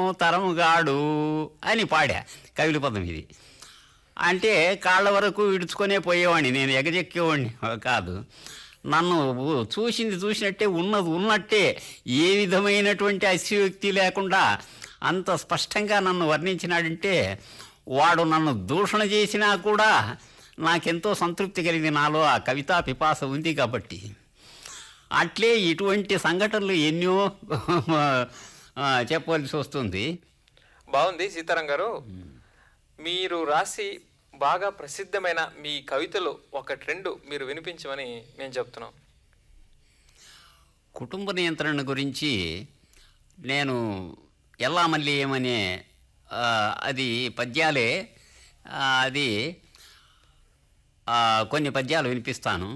తరముగాడు అని పాడా కవిల పదం ఇది అంటే కాళ్ళ వరకు ఇడుచుకొనే పోయేవాడిని నేను ఎగజెక్కేవాడిని కాదు నన్ను చూసింది చూసినట్టే ఉన్నది ఉన్నట్టే ఏ విధమైనటువంటి అస్యోక్తి లేకుండా అంత స్పష్టంగా నన్ను వర్ణించినాడంటే వాడు నన్ను దూషణ చేసినా కూడా నాకెంతో సంతృప్తి కలిగింది నాలో ఆ కవితా పిపాస ఉంది కాబట్టి అట్లే ఇటువంటి సంఘటనలు ఎన్నో ఆ, చెప్పవలసి వస్తుంది బాగుంది సీతారాం గారు మీరు రాసి బాగా ప్రసిద్ధమైన మీ కవితలు ఒక ట్రెండ్ మీరు వినిపించమని మేము చెప్తున్నాం కుటుంబ నియంత్రణ గురించి నేను ఎలా మళ్ళీ ఏమనే ఆ, అది పద్యాలే ఆ, అది ఆ, కొన్ని పద్యాలు వినిపిస్తాను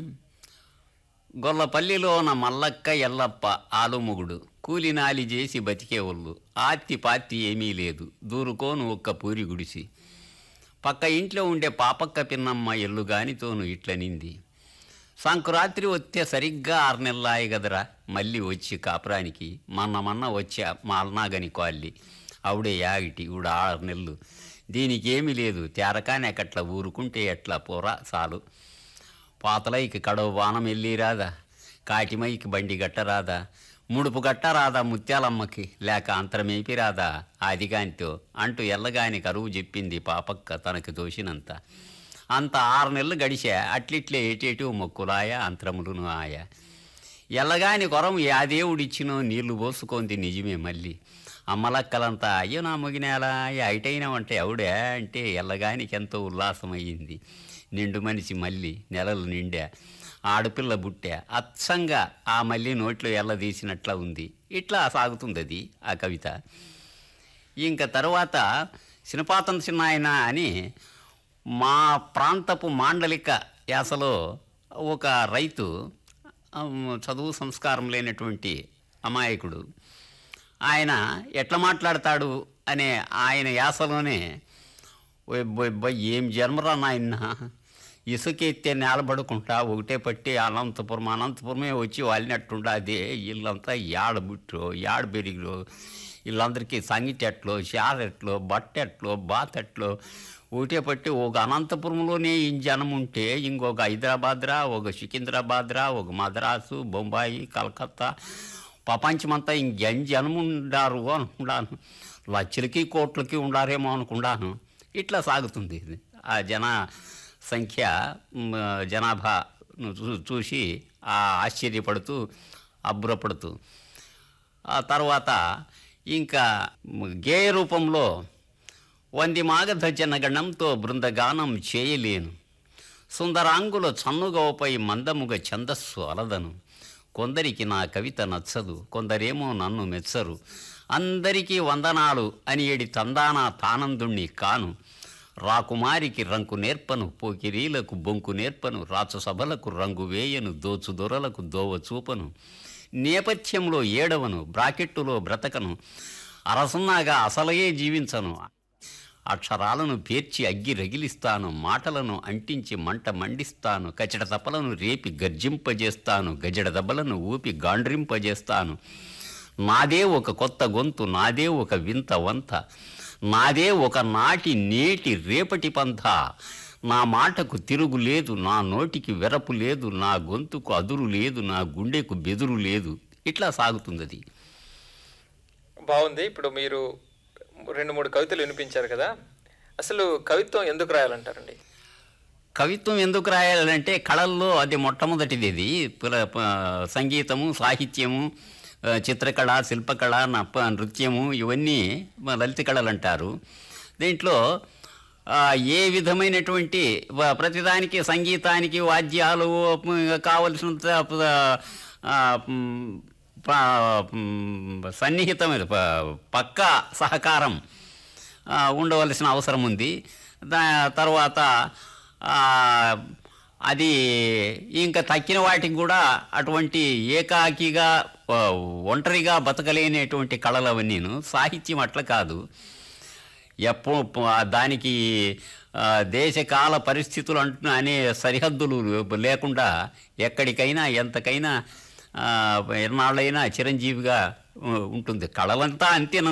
గొల్లపల్లిలోన మల్లక్క ఎల్లప్ప ఆలుముగుడు కూలినాలి చేసి బతికే ఒళ్ళు ఆత్తి పాత్తి ఏమీ లేదు దూరుకోను ఒక్క పూరి గుడిసి పక్క ఇంట్లో ఉండే పాపక్క పిన్నమ్మ ఎల్లుగానితోను ఇట్లనింది సంకురాత్రి వస్తే సరిగ్గా ఆరు నెలలాయి గదరా మళ్ళీ వచ్చి కాపురానికి మొన్న మొన్న వచ్చా మా అల్నాగని కాల్లి ఆవిడే యాగిటి ఈవిడ ఆరు నెలలు దీనికి ఏమీ లేదు తేరకాని ఎక్కట్లా ఊరుకుంటే ఎట్లా పోరా చాలు పాతలైకి కడవ బాణం వెళ్ళి రాదా కాటిమైకి బండి గట్టరాదా ముడుపు గట్టరాదా ముత్యాలమ్మకి లేక అంతరమేపి రాదా ఆదిగానితో అంటూ ఎల్లగాని కరువు చెప్పింది పాపక్క తనకి దోషినంత అంత ఆరు నెలలు గడిచా అట్లిట్లే ఏటేటు మొక్కులాయ అంతరములును ఆయ ఎల్లగాని కొరం యా దేవుడిచ్చినో నీళ్లు పోసుకుంది నిజమే మళ్ళీ అమ్మలక్కలంతా అయ్యో నా మొగినేలా ఐటైనవంటే అవుడే అంటే ఎల్లగానికి ఎంతో ఉల్లాసమయ్యింది నిండు మనిషి మళ్ళీ నెలలు నిండా ఆడపిల్ల బుట్టా అచ్చంగా ఆ మళ్ళీ నోట్లో ఎల్ల తీసినట్లా ఉంది ఇట్లా సాగుతుంది అది ఆ కవిత ఇంకా తర్వాత సినపాతం చిన్నాయన అని మా ప్రాంతపు మాండలిక యాసలో ఒక రైతు ఆమ్, చదువు సంస్కారం లేనటువంటి అమాయకుడు ఆయన ఎట్లా మాట్లాడతాడు అనే ఆయన యాసలోనే "ఓయ్ బోయ్ బోయ్ ఏం జన్మరా నాయన ఇసుకెత్తే నేలబడుకుంటా ఒకటే పట్టి అనంతపురం అనంతపురమే వచ్చి వాలినట్టుండా అదే వీళ్ళంతా యాడ బుట్టో యాడ బెరిగిలో వీళ్ళందరికీ సంగిటెట్లో షారెట్లో బట్టెట్లో బాతెట్లో ఒకటే పట్టి ఒక అనంతపురంలోనే ఈ జనం ఉంటే ఇంకొక హైదరాబాద్రా ఒక సికింద్రాబాద్రా ఒక మద్రాసు బొంబాయి కలకత్తా ప్రపంచమంతా ఇంకెన్ జనం ఉండారు అనుకున్నాను లక్షలకి కోట్లకి ఉండారేమో అనుకున్నాను ఇట్లా సాగుతుంది ఇది ఆ జన సంఖ్య మ్, జనాభాను చూ- చూసి ఆ ఆశ్చర్యపడుతూ అబ్బురపడుతూ ఆ తర్వాత ఇంకా మ్, గేయ రూపంలో వంది మాగధ జనగణంతో బృందగానం చేయలేను సుందరాంగుల చన్నుగవపై మందముగ ఛందస్సు అలదను కొందరికి నా కవిత నచ్చదు కొందరేమో నన్ను మెచ్చరు అందరికీ వందనాలు అని ఏడి తందానా తానందుణ్ణి కాను రాకుమారికి రంకు నేర్పను పోకిరీలకు బొంకు నేర్పను రాచసభలకు రంగు వేయను దోచు దొరలకు దోవ చూపను నేపథ్యంలో ఏడవను బ్రాకెట్టులో బ్రతకను అరసున్నాగా అసలయే జీవించను అక్షరాలను పేర్చి అగ్గి రగిలిస్తాను మాటలను అంటించి మంట మండిస్తాను కచట తపలను రేపి గర్జింపజేస్తాను గజడ దెబ్బలను ఊపి గాండ్రింపజేస్తాను నాదే ఒక కొత్త గొంతు నాదే ఒక వింత వంత నాదే ఒక నాటి నేటి రేపటి పంథ నా మాటకు తిరుగు లేదు నా నోటికి వెరపు లేదు నా గొంతుకు అదురు లేదు నా గుండెకు బెదురు లేదు ఇట్లా సాగుతుంది అది బాగుంది ఇప్పుడు మీరు రెండు మూడు కవితలు వినిపించారు కదా అసలు కవిత్వం ఎందుకు రాయాలంటారండి కవిత్వం ఎందుకు రాయాలంటే కళల్లో అది మొట్టమొదటిది ఇది పుల- ప- సంగీతము సాహిత్యము ఆ, చిత్రకళ శిల్పకళ నప్ప నృత్యము ఇవన్నీ మ- లలిత కళలు అంటారు దీంట్లో ఆ, ఏ విధమైనటువంటి వ- ప్రతిదానికి సంగీతానికి వాద్యాలు మ్, కావలసినంత ప- ఆ, మ్, ప- మ్, సన్నిహితమైన ప- పక్కా సహకారం ఆ, ఉండవలసిన అవసరం ఉంది దా తర్వాత ఆ, అది ఇంకా తక్కిన వాటికి కూడా అటువంటి ఏకాకిగా ఆ, ఒంటరిగా బతకలేనటువంటి కళలు అవన్నీను సాహిత్యం అట్లా కాదు ఎప్పుడు దానికి ఆ, దేశకాల పరిస్థితులు అంటు అనే సరిహద్దులు లేకుండా ఎక్కడికైనా ఎంతకైనా ఆ, ఎన్నాళ్ళైనా చిరంజీవిగా ఆ, ఉంటుంది కళలంతా అంతే